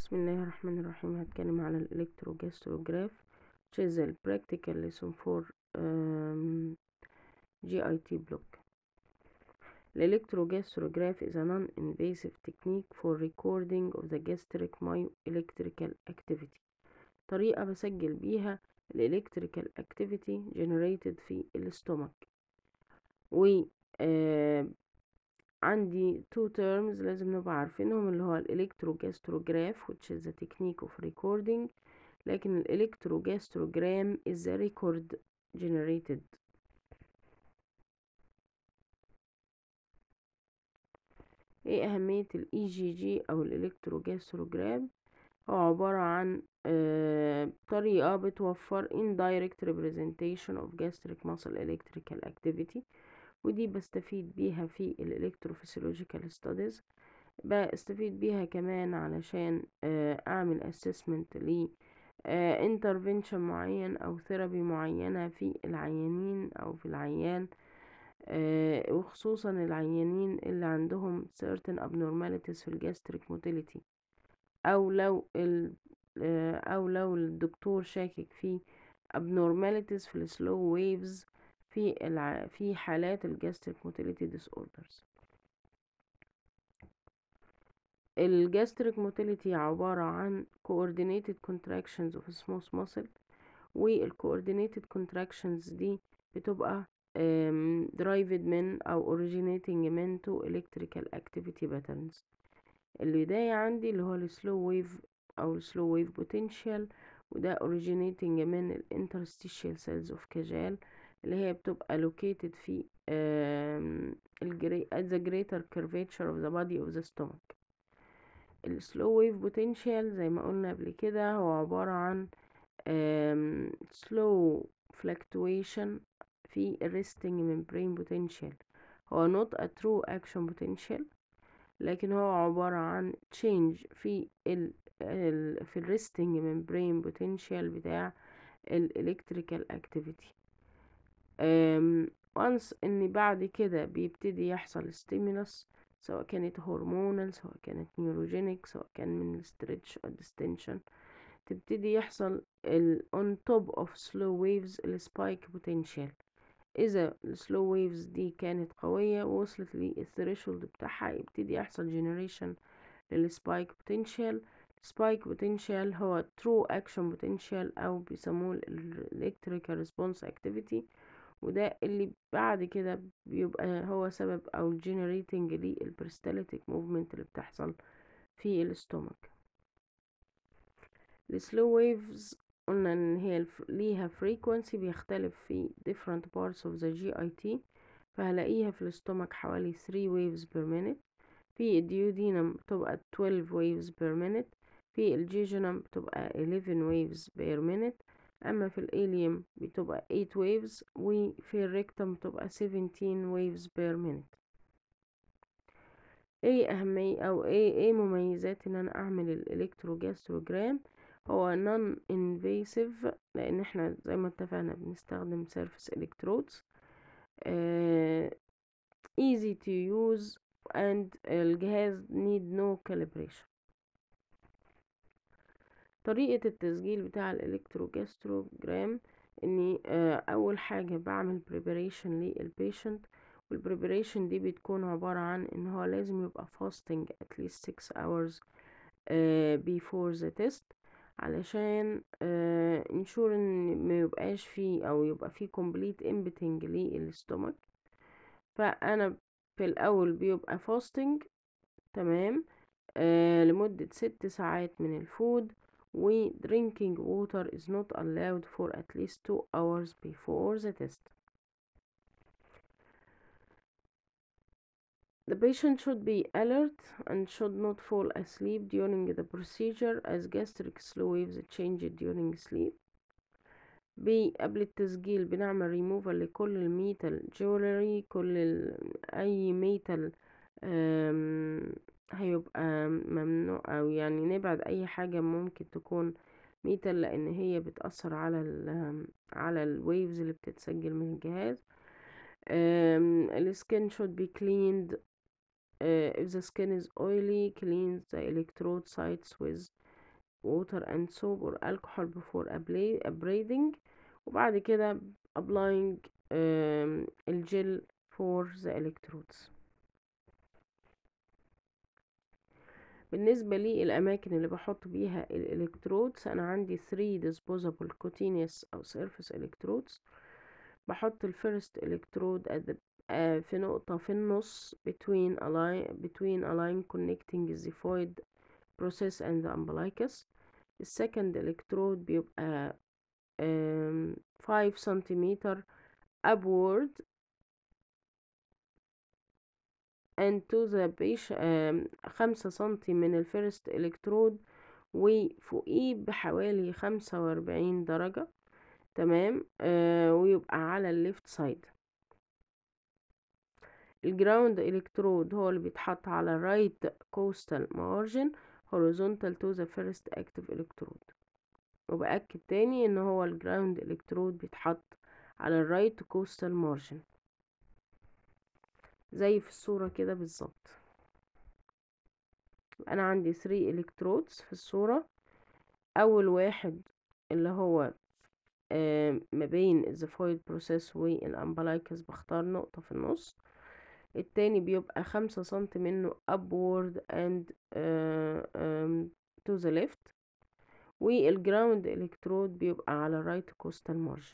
بسم الله الرحمن الرحيم هتكلم على الالكتروجاستروجراف which is a practical lesson for um, GIT block الالكتروجاستروجراف is a non-invasive technique for recording of the gastric myoelectrical activity طريقة بسجل بيها الالكتريكال activity generated في الاستومك و آه عندي two terms لازم نبقى عارفينهم اللي هو الالكتروجاستروجراف which is a technique of recording لكن الالكتروجاستروجرام is a record generated ايه اهمية الاي جي جي او الالكتروجاستروجرام هو عبارة عن آه طريقة بتوفر indirect representation of gastric muscle electrical activity ودي بستفيد بيها في الالكتروفيسيولوجيكال ستاديز بستفيد بيها كمان علشان اعمل اسسمنت ل انترفنشن معين او ثيرابي معينة في العيانين او في العيان وخصوصا العيانين اللي عندهم certain abnormalities في الجاستريك موتيليتي او لو ال او لو الدكتور شاكك في abnormalities في السلو ويفز في الع... في حالات الجاستريك موتيليتي ديس اوردرز الجاستريك موتيليتي عبارة عن coordinated contractions of smooth muscle والcoordinated contractions دي بتبقى derived من أو originating من to electrical activity patterns البداية عندي اللي هو السلو ويف أو السلو ويف potential وده originating من ال interstitial cells of كاجال اللي هي بتبقى located في at the greater curvature of the body of the stomach السلو ويف بوتنشال زي ما قلنا قبل كده هو عبارة عن slow fluctuation في resting membrane potential هو not a true action potential لكن هو عبارة عن change في ال, ال في ال resting membrane potential بتاع ال electrical activity once ان بعد كده بيبتدي يحصل stimulus سواء كانت هرمونال سواء كانت نيوروجينيك سواء كان من stretch او distension تبتدي يحصل ال on top of slow waves ال spike potential اذا السلو ويفز دي كانت قوية ووصلت للثريشولد بتاعها يبتدي يحصل generation للسبايك potential spike potential هو true action potential او بيسموه electrical response activity وده اللي بعد كده بيبقى هو سبب او generating للبريستاليتيك موفمنت اللي بتحصل في الاستومك السلو ويفز قلنا ان هي ليها frequency بيختلف في different parts of the GIT فهلاقيها في الاستومك حوالي 3 waves per minute في الديودينم بتبقى 12 waves per minute في الجيجنم بتبقى 11 waves per minute اما في الاليوم بتبقى 8 waves وفي الريكتم بتبقى 17 waves per minute ايه اهمية او ايه ايه مميزات ان انا اعمل الالكتروجاستروجرام هو non invasive لان احنا زي ما اتفقنا بنستخدم surface electrodes uh, easy to use and الجهاز need no calibration طريقة التسجيل بتاع الالكتروجاستروجرام اني اول حاجة بعمل preparation للبيشنت والبريبريشن دي بتكون عبارة عن ان هو لازم يبقى fasting at least 6 hours uh, before the test علشان انشور ان ما يبقاش فيه او يبقى فيه complete emptying للاستومك فانا في الاول بيبقى fasting تمام آه لمدة ست ساعات من الفود و drinking water is not allowed for at least two hours before the test. The patient should be alert and should not fall asleep during the procedure as gastric slow waves change during sleep. بي قبل التسجيل بنعمل ريموفال لكل الميتال جولري كل ال اي ميتال هيبقى ممنوع او يعني نبعد اي حاجة ممكن تكون ميتال لان هي بتأثر على ال على الويفز اللي بتتسجل من الجهاز السكين should be cleaned uh, if the skin is oily clean the electrode sites with water and soap or alcohol before abrading وبعد كده applying um, الجل for the electrodes بالنسبة لي الأماكن اللي بحط بيها الإلكترودز أنا عندي 3 disposable cutaneous أو surface electrodes بحط الفيرست إلكترود في نقطة في النص between a line between a line connecting the xiphoid process and the umbilicus السكند إلكترود بيبقى 5 سنتيمتر upward and to the base خمسة سنتي من الفيرست إلكترود وفوقيه بحوالي خمسة وأربعين درجة تمام آه ويبقى على الليفت سايد الجراوند الكترود هو اللي بيتحط على الرايت كوستال مارجن horizontal to the first active electrode وبأكد تاني ان هو الجراوند الكترود بيتحط على الرايت كوستال مارجن زي في الصورة كده بالظبط انا عندي 3 الكترودز في الصورة اول واحد اللي هو آه ما بين الزفويد بروسيس والامبلايكس بختار نقطة في النص التاني بيبقى خمسة سنتي منه upward and uh, um, to the left والجراوند الكترود بيبقى على الرايت كوستال مارجن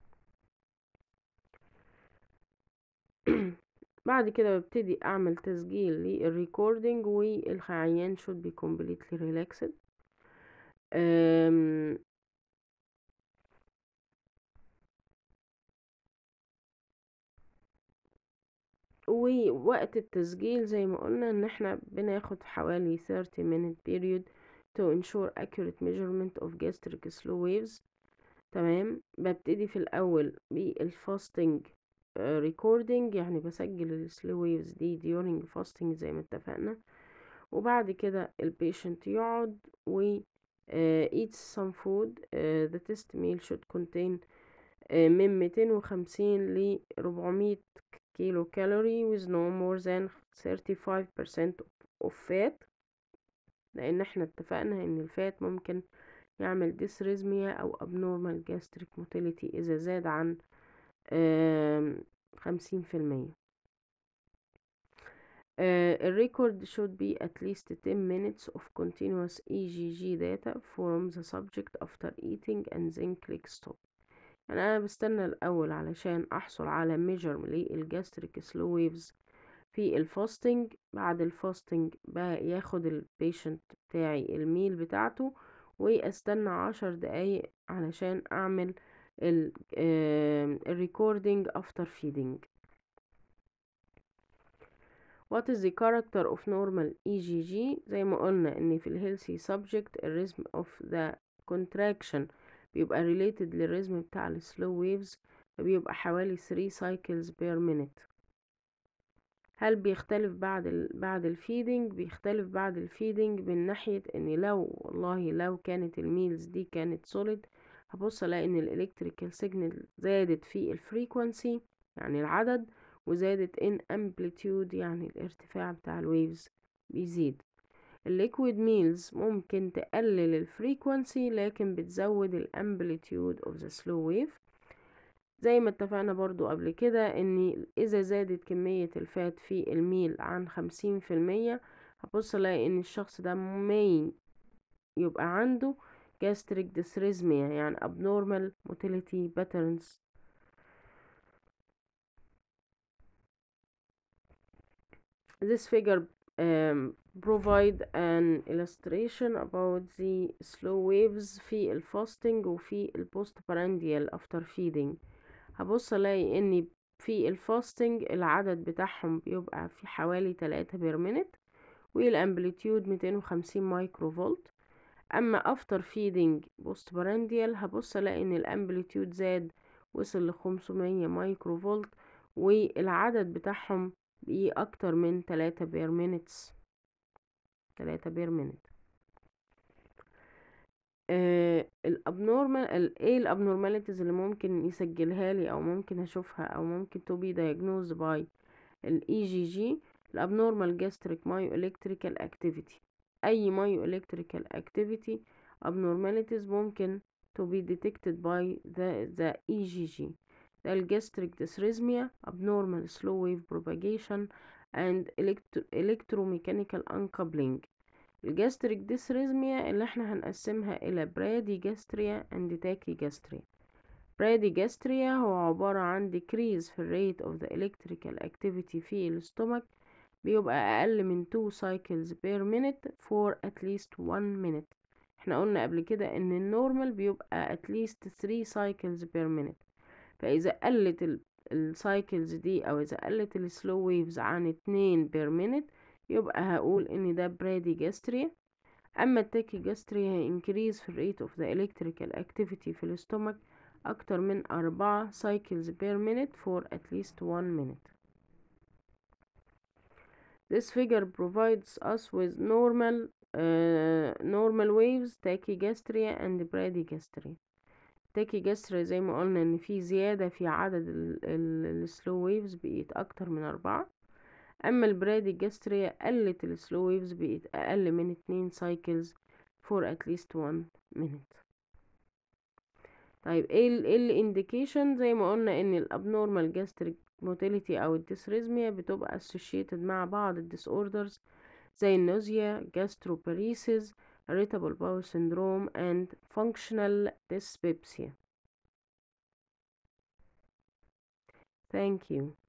بعد كده ببتدي اعمل تسجيل للريكوردينج والعيان should be completely relaxed um, ووقت التسجيل زي ما قلنا ان احنا بناخد حوالي 30 minute period to ensure accurate measurement of gastric slow waves تمام ببتدي في الاول بالفاستنج ريكوردينج يعني بسجل السلو ويفز دي during fasting زي ما اتفقنا وبعد كده البيشنت يقعد و uh, eat some food uh, the test meal should contain uh, من 250 ل 400 كيلو كالوري with no more than 35% of fat لان احنا اتفقنا ان الفات ممكن يعمل ديسريزميا او abnormal gastric motility اذا زاد عن خمسين في المية الريكورد should be at least 10 minutes of continuous EGG data from the subject after eating and then click stop يعني أنا بستنى الأول علشان أحصل على measure للجاستريك سلو ويفز في الفاستنج بعد الفاستنج ياخد البيشنت بتاعي الميل بتاعته واستنى عشر دقايق علشان أعمل الريكوردينج after feeding What is the character of normal EGG زي ما قلنا ان في الهيلثي subject الريزم of the contraction بيبقى related للريزم بتاع السلو waves فبيبقى حوالي 3 cycles per minute هل بيختلف بعد ال بعد الفيدنج بيختلف بعد الفيدنج من ناحية ان لو والله لو كانت الميلز دي كانت solid هبص الاقي ان الالكتريكال سيجنال زادت في الفريكوانسي يعني العدد وزادت ان امبليتيود يعني الارتفاع بتاع الويفز بيزيد الليكويد ميلز ممكن تقلل الفريكوانسي لكن بتزود الامبليتيود اوف ذا سلو ويف زي ما اتفقنا برضو قبل كده ان اذا زادت كمية الفات في الميل عن خمسين في المية هبص الاقي ان الشخص ده مي يبقى عنده gastric dysrhythmia يعني abnormal motility patterns this figure um, provide an illustration about the slow waves في الفاستنج وفي البوستبرانديال after feeding هبص الاقي ان في الفاستنج العدد بتاعهم بيبقى في حوالي تلاتة بير مينت والامبليتيود ميتين وخمسين مايكرو فولت اما افتر فيدنج بوست برانديال هبص الاقي ان الامبليتيود زاد وصل لخمسمية مايكرو فولت والعدد بتاعهم بقي اكتر من تلاتة بير مينتس تلاتة بير مينت آه الابنورمال ايه الابنورماليتيز اللي ممكن يسجلها لي او ممكن اشوفها او ممكن تو بي diagnosed باي الاي جي جي الابنورمال جاستريك مايو الكتريكال اكتيفيتي اي مايو الكتريكال اكتيفيتي abnormalities ممكن to be detected by the, the EGG ده الجاستريك dysrhythmia abnormal slow wave propagation and electro electromechanical uncoupling الجاستريك dysrhythmia اللي احنا هنقسمها إلى bradygastriا and tachygastria bradygastriا هو عبارة عن decrease في الريت of the electrical activity في الستومك بيبقى أقل من 2 cycles per minute for at least 1 minute احنا قلنا قبل كده ان النورمال بيبقى at least 3 cycles per minute فإذا قلت السايكلز دي أو إذا قلت السلو ويفز عن 2 per minute يبقى هقول ان ده bradygastriا اما التاكيجاستريا هي increase في الريت of the electrical activity في الستومك اكتر من أربعة cycles per minute for at least one minute This figure provides us with normal uh, normal waves tachygastria and bradygastria tachygastria زي ما قلنا ان في زيادة في عدد السلو ويفز بقيت اكتر من أربعة اما البراديجاستريا قلت السلو ويفز بقت اقل من اتنين cycles for at least one minute طيب ايه ال ايه الانديكيشن زي ما قلنا ان الابنورمال جاستريك موتيليتي او الديسريزميا بتبقى associated مع بعض الديسوردرز زي النوزيا جاستروباريسيس irritable bowel syndrome and functional dyspepsia thank you